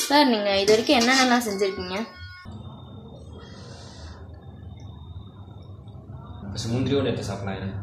Sir நீங்கள் இது வரைக்கும் என்னென்னலாம் செஞ்சுருக்கீங்க முந்திரியோட எடுத்து சாப்பிடலாம்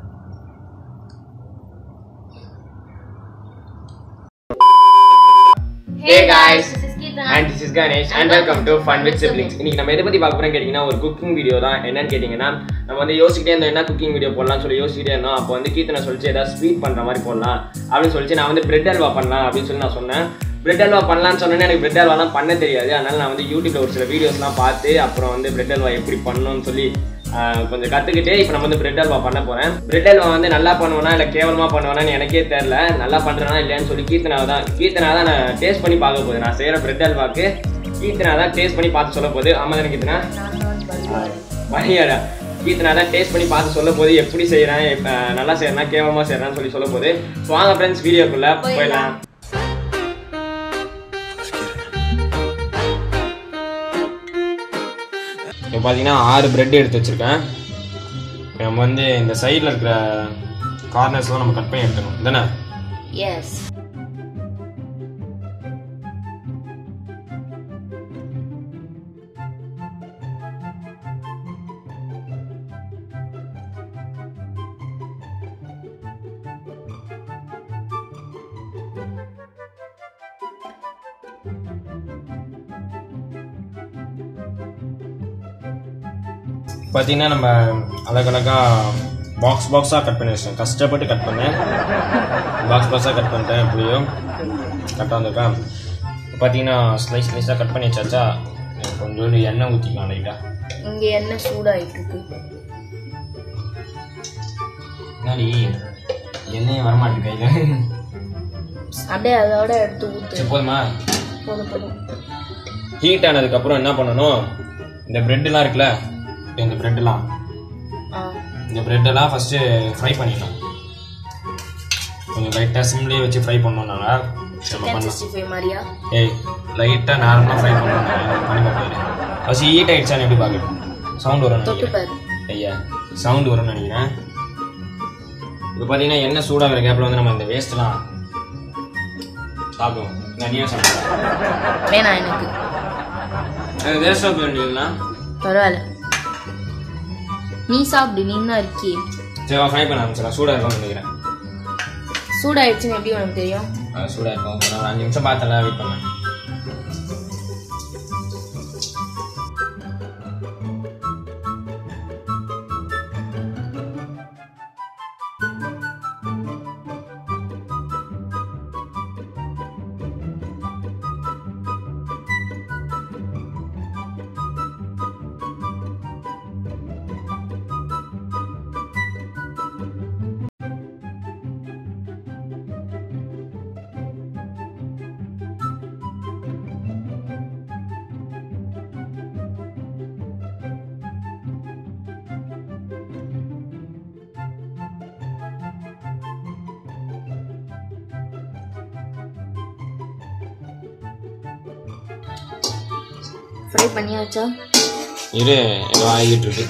Hey guys, and this is Ganesh and welcome to Fun with Siblings. இன்னைக்கு நம்ம எதை பத்தி பார்க்க போறோம் கேட்டீங்கன்னா ஒரு குக்கிங் வீடியோ தான் என்னன்னு கேட்டீங்கன்னா நம்ம வந்து யோசிக்கிட்டே இருந்தோம் என்ன குக்கிங் வீடியோ போடலாம்னு சொல்லி யோசிக்கிட்டே இருந்தோம் அப்போ வந்து கீர்த்தனை சொல்லிச்சு ஏதாவது ஸ்வீட் பண்ற மாதிரி போடலாம் அப்படின்னு சொல்லிச்சு நான் வந்து பிரெட் அல்வா பண்ணலாம் அப்படின்னு சொல்லி நான் சொன்னேன் பிரெட் அல்வா பண்ணலாம்னு சொன்னேன்னு எனக்கு பிரெட் அல்வாலாம் பண்ண தெரியாது அதனால நான் வந்து யூடியூப்ல ஒரு சில வீடியோஸ்லாம் பார்த்து அப்புறம் வந்து பிரெட் அல்வா எப்படி பண்ணணும்னு சொல்லி ஆஹ், கொஞ்சம் கத்துக்கிட்டு இப்போ நம்ம வந்து பிரெட் அல்வா பண்ண போறேன் பிரெட் அல்வா வந்து நல்லா பண்ணுவேனா இல்லை கேவலமா பண்ணுவேனான்னு எனக்கே தெரியல நல்லா பண்றேனா இல்லையான்னு சொல்லி கீர்த்தனா தான் கீர்த்தனா தான் நான் டேஸ்ட் பண்ணி பார்க்க போகுது நான் செய்யற பிரெட் அல்வாக்கு கீர்த்தனா தான் டேஸ்ட் பண்ணி பார்த்து சொல்ல போகுது ஆமா தானே கீர்த்தனா பனியாடா கீர்த்தனா தான் டேஸ்ட் பண்ணி பார்த்து சொல்ல போது எப்படி செய்யறேன் எப்ப- நல்லா செய்யறேன்னா கேவலமா செய்யறேன்னு சொல்லி சொல்ல போது ஸோ வாங்க ஃப்ரெண்ட்ஸ் வீடியோக்குள்ள போயிடலாம் இப்போ பார்த்தீங்கன்னா ஆறு பிரெட் எடுத்து வச்சிருக்கேன் இப்ப நம்ம வந்து இந்த சைடில் இருக்கிற கார்னர்ஸ்லாம் நம்ம கட் பண்ணி எடுக்கணும் தானே எஸ் பார்த்தீங்கன்னா நம்ம அழகழகாக பாக்ஸ் பாக்ஸாக கட் பண்ணி வச்சிட்டேன் கஷ்டப்பட்டு கட் பண்ணேன் பாக்ஸ் பாக்ஸாக கட் பண்ணிட்டேன் எப்படியும் கரெக்டாக வந்திருக்கேன் பார்த்தீங்கன்னா ஸ்லைஸ் ஸ்லைஸாக கட் பண்ணி வச்சாச்சா கொஞ்சோண்டு எண்ணெய் ஊற்றிக்கலாம் லைட்டாக இங்கே எண்ணெய் சூடாயிட்டு இருக்கு முன்னாடி எண்ணெயே வரமாட்டேன் கையில் அப்படியே அதோட எடுத்து ஊற்று சரி போதுமா போதும் போதும் ஹீட் ஆனதுக்கப்புறம் என்ன பண்ணணும் இந்த பிரெட்லாம் இருக்குல்ல இப்ப இந்த பிரெட்லாம் ஆ இந்த பிரெட்டெல்லாம் ஃபஸ்ட்டு ஃப்ரை பண்ணிடலாம் கொஞ்சம் லைட்டாக சிம்லேயே வச்சு ஃப்ரை பண்ணோம்னால நம்ம சிக்கன் பண்ணலாம் சிக்ஸ்டி ஃபைவ் மாதிரியா ஏய் லைட்டாக நார்மலாக ஃப்ரை பண்ணணும் பண்ணி பார்க்கலாம் ஃபஸ்ட்டு ஹீட் ஆகிடுச்சான்னு எப்படி பார்க்கணும் சவுண்ட் வரும்னு தொட்டு நினைக்கிறேன் பாரு ஐயா சவுண்ட் வரும்னு நினைக்கிறேன் இப்போ பார்த்தீங்கன்னா எண்ணெய் சூடாகிற கேப்பில் வந்து நம்ம இந்த வேஸ்ட்லாம் சாப்பிடுவோம் நிறைய சாப்பிடுவோம் வேணாம் எனக்கு அது வேஸ்ட் ஆஃப் வேண்டியதுனா பரவாயில்ல நீ சாப்பிடு நீ தான் இருக்கியே சரி ஃப்ரை பண்ண ஆரம்பிச்சிடலாம் சூடாக இருக்கும்னு நினைக்கிறேன் சூடாயிடுச்சுன்னு எப்படி உனக்கு தெரியும் அது சூடாக இருக்கும் நான் ஒரு அஞ்சு நிமிஷம் பார்த்தல வெயிட் பண்ணேன் ஃப்ரை பண்ணியாச்சா இரு ஏதோ ஆகிட்டு இருக்கு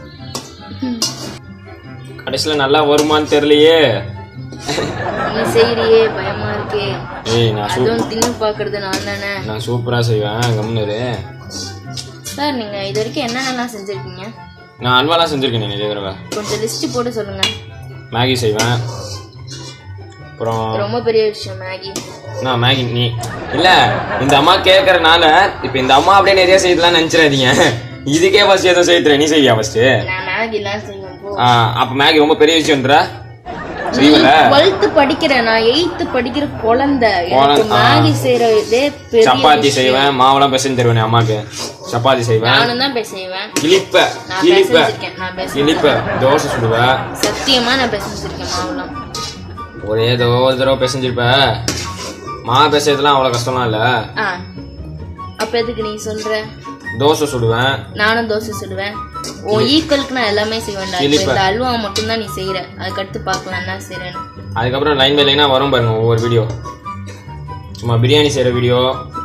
கடைசியில் நல்லா வருமான்னு தெரியலையே நீ செய்யறியே பயமா இருக்கே ஏய் நான் சூப் அதுவும் தின்னு பாக்குறது நான் தானே நான் சூப்பராக செய்வேன் கம்முனரு சார் நீங்க இது வரைக்கும் என்னென்னலாம் செஞ்சிருக்கீங்க நான் அல்வாலாம் செஞ்சுருக்கேன் நிறைய தடவை கொஞ்சம் லிஸ்ட் போட்டு சொல்லுங்க மேகி செய்வேன் அப்புறம் ரொம்ப பெரிய விஷயம் மேகி நான் மேகி நீ இல்லை இந்த அம்மா கேட்கறனால இப்போ இந்த அம்மா அப்படியே நிறைய செய்யலாம் நினச்சிடாதீங்க இதுக்கே ஃபர்ஸ்ட் எதுவும் செய்ய தெரியும் நீ செய்வியா ஃபர்ஸ்ட் நான் மேகி எல்லாம் செய்வேன் போ அப்போ மேகி ரொம்ப பெரிய விஷயம்ன்ற செய்வல டுவெல்த் படிக்கிறேன் நான் எயித்து படிக்கிற குழந்தை எனக்கு குழந்தை, ஆ. மேகி செய்யறதே பெரிய சப்பாத்தி செய்வேன் மாவெல்லாம் பிசைஞ்சு தருவேன் அம்மாக்கு சப்பாத்தி செய்வேன் நானும் தான் போய் செய்வேன் கிளிப்ப நான் கிளிப்ப பேசிருக்கேன் நான் பேச கிளிப்ப தோசை சுடுவேன் சத்தியமா நான் பேசிருக்கேன் மாவுலாம் ஒரே ஏதோ ஒரு தடவை பிசைஞ்சிருப்ப மா பிசைறதுலாம் அவ்வளோ கஷ்டம்லாம் இல்லை ஆ அப்ப எதுக்கு நீ சொல்ற தோசை சுடுவேன் நானும் தோசை சுடுவேன் உன் ஈக்குவலுக்கு நான் எல்லாமே செய்வேன்டா இப்ப கிளிப்ப. இந்த அல்வா மட்டும் தான் நீ செய்யற அதுக்கடுத்து பார்க்கலாம் என்ன செய்யறேன்னு அதுக்கப்புறம் லைன் பை லைனாக வரும் பாருங்க ஒவ்வொரு வீடியோ சும்மா பிரியாணி செய்கிற வீடியோ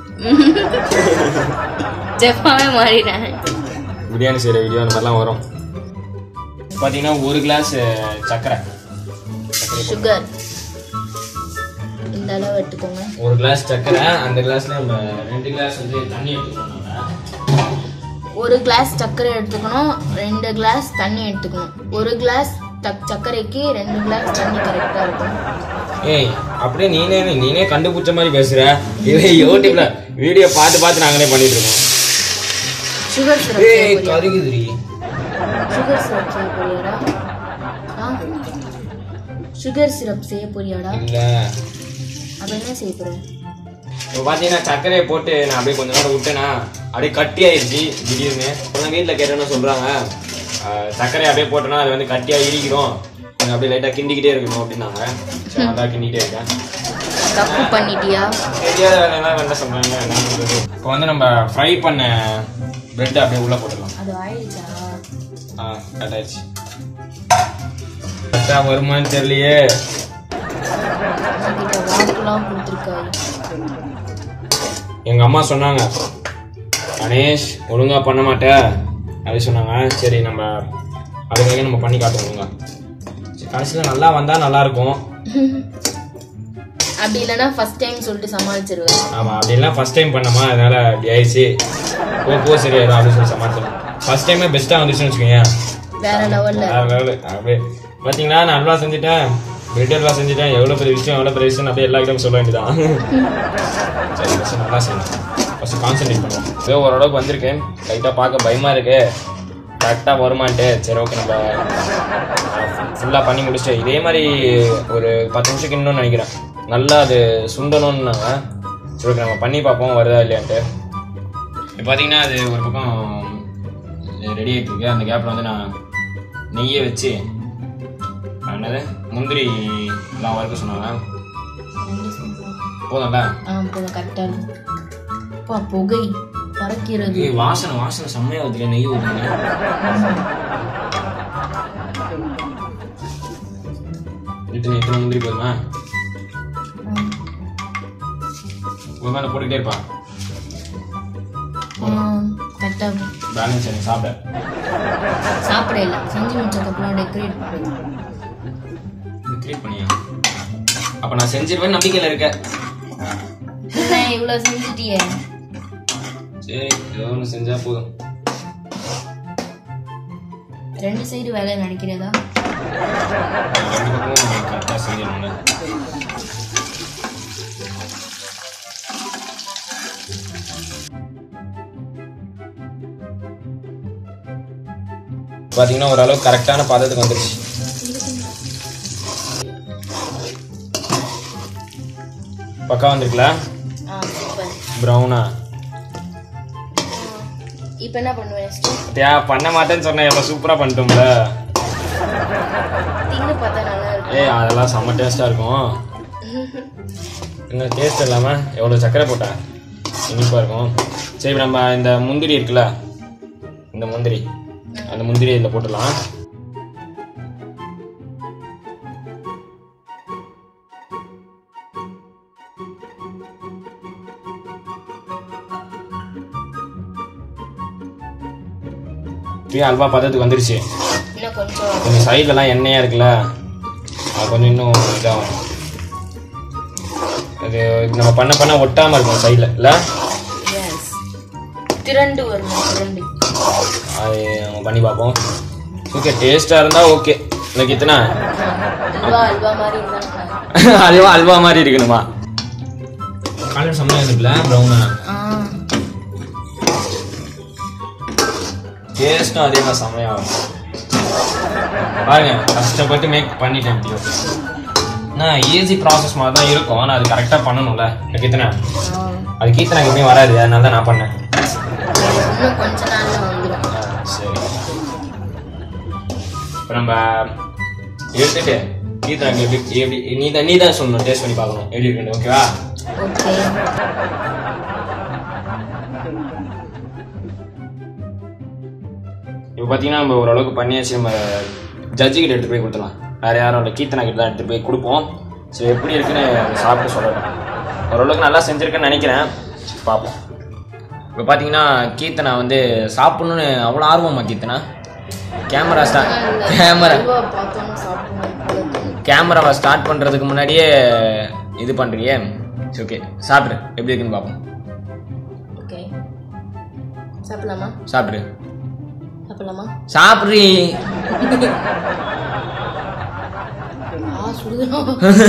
செஃப்பாவே மாறிட்டேன் பிரியாணி செய்கிற வீடியோ அந்த மாதிரிலாம் வரும் பார்த்தீங்கன்னா ஒரு கிளாஸ் சர்க்கரை சுகர் இந்த அளவு எடுத்துக்கோங்க ஒரு கிளாஸ் சக்கரை அந்த கிளாஸ்ல நம்ம ரெண்டு கிளாஸ் வந்து தண்ணி எடுத்துக்கணும் நம்ம. ஒரு கிளாஸ் சர்க்கரை எடுத்துக்கணும் ரெண்டு கிளாஸ் தண்ணி எடுத்துக்கணும் ஒரு கிளாஸ் தக் சர்க்கரைக்கு ரெண்டு கிளாஸ் தண்ணி கரெக்டாக இருக்கும் ஏய் அப்படியே நீனே நீனே கண்டுபிடிச்ச மாதிரி பேசுற இது யூடியூப்ல வீடியோ பார்த்து பார்த்து நாங்களே பண்ணிட்டு இருக்கோம் சுகர் சிரப் ஏய் கருகுதுரி சுகர் சிரப் செய்ய போறியாடா ஆ சுகர் சிரப் செய்ய போறியாடா இல்ல அப்ப என்ன செய்ய போற இப்போ பார்த்தீங்கன்னா சர்க்கரையை போட்டு நான் அப்படியே கொஞ்ச நேரம் விட்டேனா அப்படியே கட்டி ஆயிடுச்சு திடீர்னு கொஞ்சம் வீட்டில் கேட்டேன்னு சொல்கிறாங்க சர்க்கரையை அப்படியே போட்டோன்னா அது வந்து கட்டியாக இடிக்கிறோம் கொஞ்சம் அப்படியே லைட்டாக கிண்டிக்கிட்டே இருக்கணும் அப்படின்னாங்க சரி அதான் கிண்டிகிட்டே இருக்கேன் தப்பு பண்ணிட்டியா தெரியாத வேலையெல்லாம் வேண்டாம் சொல்கிறாங்க என்ன பண்ணுறது இப்போ வந்து நம்ம ஃப்ரை பண்ண பிரெட் அப்படியே உள்ளே போட்டுடலாம் அது ஆயிடுச்சா ஆ கட் ஆயிடுச்சு கரெக்டாக வருமான்னு தெரியலையே உங்ககிட்ட வாக்குலாம் கொடுத்துருக்காரு எங்கள் அம்மா சொன்னாங்க கணேஷ் ஒழுங்கா பண்ண மாட்டே அப்படி சொன்னாங்க சரி நம்ம அதுக்காக நம்ம பண்ணி காட்டுவோம் ஒழுங்கா சரி கடைசியில் நல்லா வந்தால் நல்லா இருக்கும் அப்படி இல்லைன்னா ஃபர்ஸ்ட் டைம் சொல்லிட்டு சமாளிச்சிருவேன் ஆமாம் அப்படிலாம் ஃபஸ்ட் டைம் பண்ணமா அதனால அப்படி ஆயிடுச்சு போ போ சரியாயிடும் அப்படின்னு சொல்லி சமாளிச்சிடும் ஃபர்ஸ்ட் டைமே பெஸ்ட்டாக வந்துச்சுன்னு வச்சுக்கோங்க வேற லெவல்ல வேற level. அப்படியே பார்த்தீங்களா நான் அல்வா செஞ்சுட்டேன் பிரெட் அல்வா செஞ்சுட்டேன் எவ்வளோ பெரிய விஷயம் எவ்வளோ பெரிய விஷயம் அப்படியே எல்லா கிட்ட சொல்ல வேண்டியதான் சரி ஃபஸ்ட்டு நல்லா செய்யணும் ஃபஸ்ட்டு கான்சென்ட்ரேட் பண்ணுவோம் ஏதோ ஓரளவுக்கு வந்திருக்கேன் லைட்டாக பார்க்க பயமாக இருக்கு கரெக்டாக வருமான்ட்டு சரி ஓகே நம்ம ஃபுல்லாக பண்ணி முடிச்சிட்டு இதே மாதிரி ஒரு பத்து நிமிஷம் கிண்டணும்னு நினைக்கிறேன் நல்லா அது சுண்டணும்னாங்க சரி ஓகே நம்ம பண்ணி பார்ப்போம் வருதா இல்லையான்ட்டு இப்போ பார்த்தீங்கன்னா அது ஒரு பக்கம் ரெடி ஆகிட்டு இருக்கு அந்த கேப்பில் வந்து நான் நெய்யை வச்சு என்னது முந்திரி எல்லாம் வறுக்க சொன்னாங்க போதும்ல ஆ போதும் கரெக்டாக இருக்கும் அப்பா புகை பறக்கிறது ஏய் வாசனை வாசனை செம்மையா வருதுல நெய் ஊற்றுங்க இத்தனை இத்தனை முந்திரி போதுமா ஒரு மேலே போட்டுக்கிட்டே இருப்பான் கரெக்டாக இருக்கும் பேலன்ஸ் எனக்கு சாப்பிட சாப்பிட இல்லை செஞ்சு முடிச்சதுக்கப்புறம் டெக்கரேட் பண்ணுறது இது கிரியேட் பண்ணியா அப்போ நான் செஞ்சிருவேன் நம்பிக்கையில் இருக்க என்ன இவ்வளோ செஞ்சுட்டியே சரி ஏதோ ஒன்று செஞ்சா போதும் ரெண்டு சைடு வேலை நினைக்கிறதா ரெண்டு பக்கமும் கரெக்டாக செஞ்சிடணும்ல பார்த்தீங்கன்னா ஓரளவுக்கு கரெக்டான பதத்துக்கு வந்துருச்சு பக்கா வந்திருக்குல ஆ சூப்பர் ப்ரௌனா இப்போ என்ன பண்ணுவேன் நெக்ஸ்ட் தியா பண்ண மாட்டேன்னு சொன்னேன் எவ்வளோ சூப்பராக பண்ணிட்டோம்ல தின்னு பார்த்தா நல்லா இருக்கும் ஏய் அதெல்லாம் செம்ம டேஸ்ட்டாக இருக்கும் என்ன டேஸ்ட் இல்லாமல் எவ்வளோ சர்க்கரை போட்டேன் இனிப்பாக இருக்கும் சரி இப்ப நம்ம இந்த முந்திரி இருக்குல்ல இந்த முந்திரி அந்த முந்திரி இதில் போட்டுடலாம் இப்பயும் அல்வா பதத்துக்கு வந்துருச்சு இன்னும் கொஞ்சம் கொஞ்சம் சைட்லலாம் எண்ணெயாக இருக்குல்ல அது கொஞ்சம் இன்னும் இதாகும் அது நம்ம பண்ண பண்ண ஒட்டாமல் இருக்கும் சைடில் இல்லை எஸ் திரண்டு வரணும் திரண்டு அது நம்ம பண்ணி பார்ப்போம் ஓகே டேஸ்ட்டாக இருந்தால் ஓகே எனக்கு இத்தனை அல்வா அல்வா மாதிரி இருந்தாங்க அல்வா அல்வா மாதிரி இருக்கணுமா கலர் செம்மையாக இருக்குல்ல ப்ரௌனா ஆ டேஸ்ட்டும் அதே மாதிரி செம்மையாக இருக்கும் பாருங்க கஷ்டப்பட்டு மேக் பண்ணிட்டேன் இப்படி நான் ஈஸி ப்ராசஸ் மாதிரி தான் இருக்கும் ஆனால் அது கரெக்டாக பண்ணணும்ல எனக்கு இத்தனை ஆ. அது கீர்த்தனாக்கு எப்பயும் வராது அதனால தான் நான் பண்ணேன் இன்னும் கொஞ்ச நாள்ல வந்துடும் ஆ, சரி இப்போ நம்ம எடுத்துட்டு கீர்த்தனாக்கு எப்படி எப்படி நீ தான் நீ தான் சொல்லணும் டேஸ்ட் பண்ணி பார்க்கணும் எப்படி இருக்குன்னு ஓகேவா ஓகே இப்போ பார்த்தீங்கன்னா நம்ம ஓரளவுக்கு பண்ணியாச்சு நம்ம ஜட்ஜி கிட்ட எடுத்து போய் கொடுத்துலாம் வேற யாரும் இல்லை கீர்த்தனா கிட்ட தான் எடுத்து போய் கொடுப்போம் சரி எப்படி இருக்குன்னு சாப்பிட்டு சொல்லலாம் ஓரளவுக்கு நல்லா செஞ்சுருக்கேன்னு நினைக்கிறேன் பார்ப்போம் இப்போ பார்த்தீங்கன்னா கீர்த்தனா வந்து சாப்பிடணும்னு அவ்வளோ ஆர்வமா கீர்த்தனா கேமரா ஸ்டா கேமரா அல்வா பார்த்தோன்னு சாப்பிடணும் போல தோணுது. கேமராவை ஸ்டார்ட் பண்ணுறதுக்கு முன்னாடியே இது பண்ணுறியே சரி ஓகே சாப்பிட்ரு எப்படி இருக்குன்னு பார்ப்போம் ஓகே சாப்பிடலாமா சாப்பிட்ரு சாப்பிடலாமா சாப்பிட்றி ஆ சுடுதோ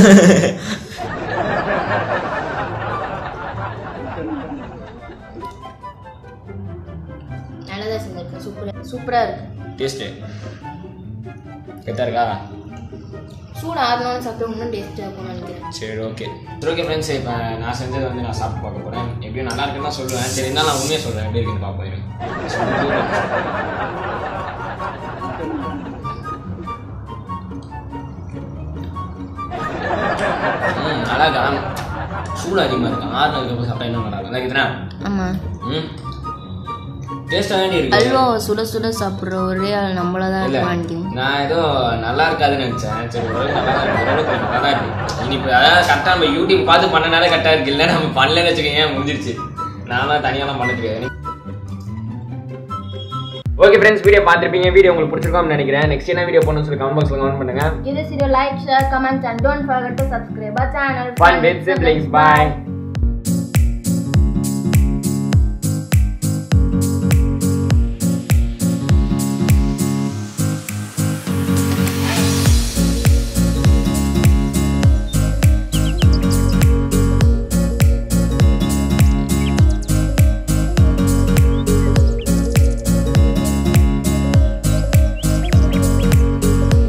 நல்லதா செஞ்சிருக்கேன் சூப்பரா சூப்பரா இருக்கு டேஸ்ட்டு கெத்தா இருக்கா சூடு ஆறணும்னு சாப்பிட்டு இன்னும் டேஸ்ட்டாக இருக்கும்னு நினைக்கிறேன் சரி ஓகே சரி ஓகே ஃப்ரெண்ட்ஸ் இப்போ நான் செஞ்சதை வந்து நான் சாப்பிட்டு பார்க்க போகிறேன் எப்படியும் நல்லா இருக்குன்னு தான் சொல்லுவேன் சரி இருந்தாலும் நான் உண்மையாக சொல்கிறேன் எப்படி இருக்குன்னு பார்ப்போம் ம் நல்லா இருக்கா சூடு அதிகமாக இருக்கு ஆறுனதுக்கப்புறம் சாப்பிட்டா இன்னும் நல்லா இருக்கும் நல்லா இருக்குதுண்ணா ஆமாம் ம் டேஸ்ட்டாக வேண்டி இருக்கு அல்வா சுட சுட சாப்பிட்ற ஒரே ஆள் நம்மள தான் இல்ல இருக்கும் நினைக்கிறேன் நான் ஏதோ நல்லா இருக்காதுன்னு நினைச்சேன் சரி ஓரளவுக்கு நல்லா தான் இருக்கு ஓரளவுக்கு நல்லா தான் இருக்கு இனி இப்போ அதாவது கரெக்டாக நம்ம யூடியூப் பார்த்து பண்ணனால கரெக்டாக இருக்கு இல்லை நம்ம பண்ணலன்னு வச்சுக்கோங்க முடிஞ்சிருச்சு நான்லாம் தனியாலாம் பண்ண தெரியாது ஓகே ஃப்ரெண்ட்ஸ் வீடியோ பார்த்துருப்பீங்க வீடியோ உங்களுக்கு பிடிச்சிருக்கோம்னு நினைக்கிறேன் நெக்ஸ்ட் என்ன வீடியோ பண்ணணும்னு சொல்லி கமெண்ட் பாக்ஸில் கமெண்ட் பண்ணுங்க Give this video like, share, comment and don't forget to subscribe our channel. Fun with siblings. Bye.